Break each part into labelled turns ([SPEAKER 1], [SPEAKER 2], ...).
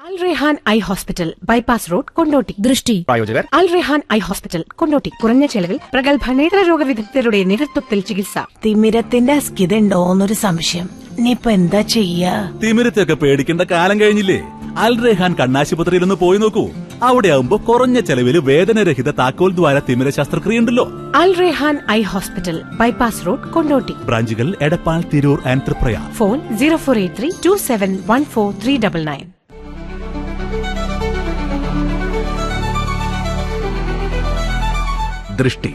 [SPEAKER 1] അൽ Rehan eye hospital bypass road Kondotty
[SPEAKER 2] ദൃഷ്ടി
[SPEAKER 3] പ്രായോജകർ
[SPEAKER 1] Al Rehan eye hospital Kondotty കുറഞ്ഞ ചെലവിൽ പ്രഗത്ഭ നേത്രരോഗ വിദഗ്ധരുടെ നേതൃത്വത്തിൽ ചികിത്സ
[SPEAKER 2] തിമിരത്തിന്റെ അസ്കിതണ്ടോന്നൊരു സംശയം ഇനിയിപ്പൊ എന്താ ചെയ്യാ
[SPEAKER 4] തിമിരത്തെയൊക്കെ പേടിക്കേണ്ട കാലം കഴിഞ്ഞില്ലേ അൽ റെഹാൻ കണ്ണാശുപത്രിയിൽ ഒന്ന് പോയി നോക്കൂ അവിടെ ആവുമ്പോ കുറഞ്ഞ ചെലവിൽ വേദനരഹിത താക്കോൽ ദ്വാര തിമിര ശസ്ത്രക്രിയ ഉണ്ടല്ലോ
[SPEAKER 1] Al Rehan eye hospital bypass road Kondotty
[SPEAKER 4] ബ്രാഞ്ചുകൾ Edappal Tirur and Triprayar
[SPEAKER 1] phone zero four eight three two seven one four three double nine
[SPEAKER 3] ദൃഷ്ടി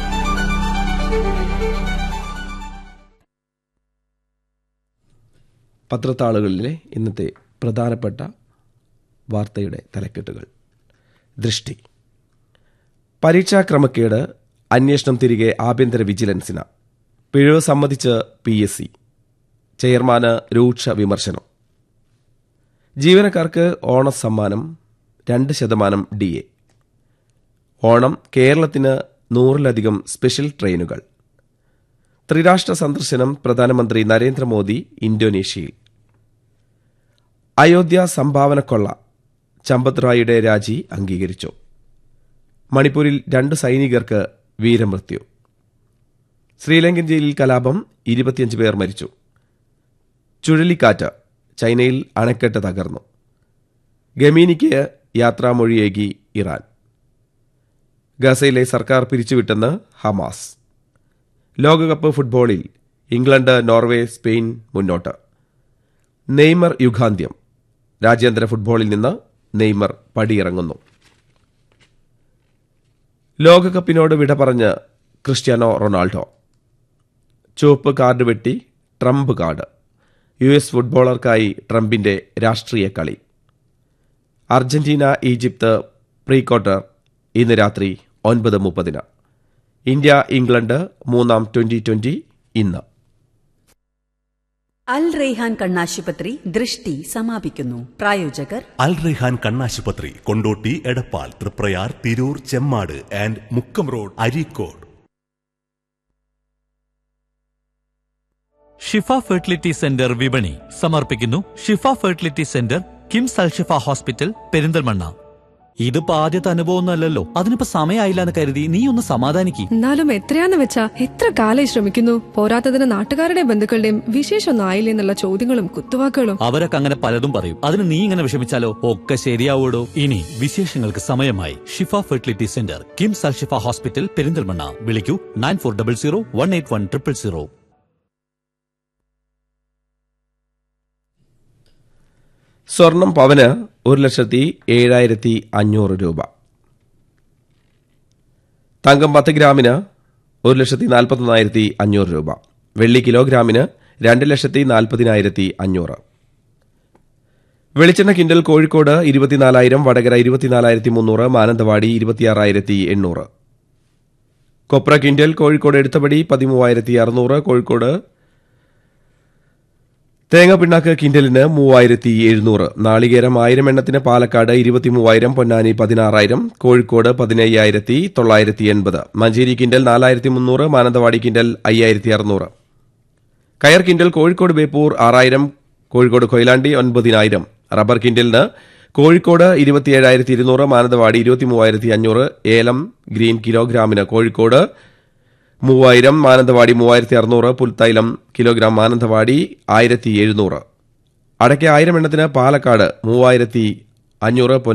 [SPEAKER 5] പത്രത്താളുകളിലെ ഇന്നത്തെ പ്രധാനപ്പെട്ട വാർത്തയുടെ തലക്കെട്ടുകൾ ദൃഷ്ടി പരീക്ഷാ ക്രമക്കേട് അന്വേഷണം തിരികെ ആഭ്യന്തര വിജിലൻസിന് പിഴവ് സമ്മതിച്ച് പി എസ് സി ചെയർമാന് രൂക്ഷ വിമർശനം ജീവനക്കാർക്ക് ഓണസമ്മാനം രണ്ട് ശതമാനം ഡി എ ഓണം കേരളത്തിന് നൂറിലധികം സ്പെഷ്യൽ ട്രെയിനുകൾ ത്രിരാഷ്ട്ര സന്ദർശനം പ്രധാനമന്ത്രി നരേന്ദ്രമോദി ഇന്തോനേഷ്യയിൽ അയോധ്യ സംഭാവനക്കൊള്ള ചമ്പത് റായിയുടെ രാജി അംഗീകരിച്ചു മണിപ്പൂരിൽ രണ്ട് സൈനികർക്ക് വീരമൃത്യു ശ്രീലങ്കൻ ജയിലിൽ കലാപം ഇരുപത്തിയഞ്ച് പേർ മരിച്ചു ചുഴലിക്കാറ്റ് ചൈനയിൽ അണക്കെട്ട് തകർന്നു ഗമീനിക്ക് യാത്രാമൊഴിയേകി ഇറാൻ ഗസയിലെ സർക്കാർ പിരിച്ചുവിട്ടെന്ന് ഹമാസ് ലോകകപ്പ് ഫുട്ബോളിൽ ഇംഗ്ലണ്ട് നോർവേ സ്പെയിൻ മുന്നോട്ട് നെയ്മർ യുഗാന്ത്യം രാജ്യാന്തര ഫുട്ബോളിൽ നിന്ന് നെയ്മർ പടിയിറങ്ങുന്നു ലോകകപ്പിനോട് വിട പറഞ്ഞ് ക്രിസ്ത്യാനോ റൊണാൾഡോ ചുവപ്പ് കാർഡ് വെട്ടി ട്രംപ് കാർഡ് യു എസ് ഫുട്ബോളർക്കായി ട്രംപിന്റെ രാഷ്ട്രീയ കളി അർജന്റീന ഈജിപ്ത് പ്രീ ക്വാർട്ടർ ഇന്ന് രാത്രി ഒൻപത് മുപ്പതിന് ഇന്ത്യ ഇംഗ്ലണ്ട് മൂന്നാം ട്വന്റി ട്വന്റി ഇന്ന്
[SPEAKER 6] അൽ റെയ്ഹാൻ കണ്ണാശുപത്രി ദൃഷ്ടി സമാപിക്കുന്നു പ്രായോജകർ
[SPEAKER 4] അൽ റെഹാൻ കണ്ണാശുപത്രി Kondotty Edappal Triprayar Tirur Chemmad and Mukkam road Areekode
[SPEAKER 7] Shifa fertility centre വിപണി സമർപ്പിക്കുന്നു Shifa fertility centre KIMS Alshifa hospital Perinthalmanna ഇതിപ്പോ ആദ്യത്തെ അനുഭവമൊന്നുമല്ലല്ലോ അതിനിപ്പോ സമയമായില്ല എന്ന് കരുതി നീ ഒന്ന് സമാധാനിക്ക്
[SPEAKER 8] എന്നാലും എത്രയാന്ന് വെച്ചാ എത്ര കാലായി ശ്രമിക്കുന്നു പോരാത്തതിന് നാട്ടുകാരുടെയും ബന്ധുക്കളുടെയും വിശേഷമൊന്നും ആയില്ലേ എന്നുള്ള ചോദ്യങ്ങളും കുത്തുവാക്കുകളും
[SPEAKER 7] അവരൊക്കെ അങ്ങനെ പലതും പറയും അതിന് നീ ഇങ്ങനെ വിഷമിച്ചാലോ ഒക്കെ ശരിയാവൂടോ ഇനി വിശേഷങ്ങൾക്ക് സമയമായി Shifa fertility centre KIMS Alshifa hospital Perinthalmanna വിളിക്കൂ nine four double zero one eight one triple zero
[SPEAKER 5] സ്വർണം പവന് ഒരു ലക്ഷത്തി ഏഴായിരത്തി അഞ്ഞൂറ് രൂപ തങ്കം പത്ത് ഗ്രാമിന് ഒരു ലക്ഷത്തി നാൽപ്പത്തൊന്നായിരത്തി അഞ്ഞൂറ് രൂപ വെള്ളി കിലോഗ്രാമിന് രണ്ട് ലക്ഷത്തി നാൽപ്പതിനായിരത്തി അഞ്ഞൂറ് വെളിച്ചെണ്ണ കിൻഡൽ കോഴിക്കോട് ഇരുപത്തിനാലായിരം വടകര ഇരുപത്തിനാലായിരത്തി മുന്നൂറ് മാനന്തവാടി ഇരുപത്തിയാറായിരത്തി എണ്ണൂറ് കൊപ്ര കിൻഡൽ കോഴിക്കോട് എടുത്തപടി പതിമൂവായിരത്തി അറുന്നൂറ് കോഴിക്കോട് തേങ്ങ പിണ്ണാക്ക് കിൻഡലിന് മൂവായിരത്തി എഴുന്നൂറ് നാളികേരം ആയിരം എണ്ണത്തിന് പാലക്കാട് ഇരുപത്തിമൂവായിരം പൊന്നാനി പതിനാറായിരം കോഴിക്കോട് പതിനയ്യായിരത്തി തൊള്ളായിരത്തി എൺപത് മഞ്ചേരി കിൻഡൽ നാലായിരത്തി മുന്നൂറ് മാനന്തവാടി കിൻഡൽ അയ്യായിരത്തി അറുന്നൂറ് കയർ കിൻഡൽ കോഴിക്കോട് ബേപ്പൂർ ആറായിരം കോഴിക്കോട് കൊയിലാണ്ടി ഒൻപതിനായിരം റബ്ബർ കിൻഡലിന് കോഴിക്കോട് ഇരുപത്തിയേഴായിരത്തി ഇരുന്നൂറ് മാനന്തവാടി ഇരുപത്തിമൂവായിരത്തി അഞ്ഞൂറ് ഏലം ഗ്രീൻ കിലോഗ്രാമിന് കോഴിക്കോട് മൂവായിരം മാനന്തവാടി മൂവായിരത്തി അറുന്നൂറ് പുൽത്തൈലം കിലോഗ്രാം മാനന്തവാടി ആയിരത്തി എഴുന്നൂറ് അടയ്ക്ക ആയിരം എണ്ണത്തിന് പാലക്കാട് മൂവായിരത്തി അഞ്ഞൂറ്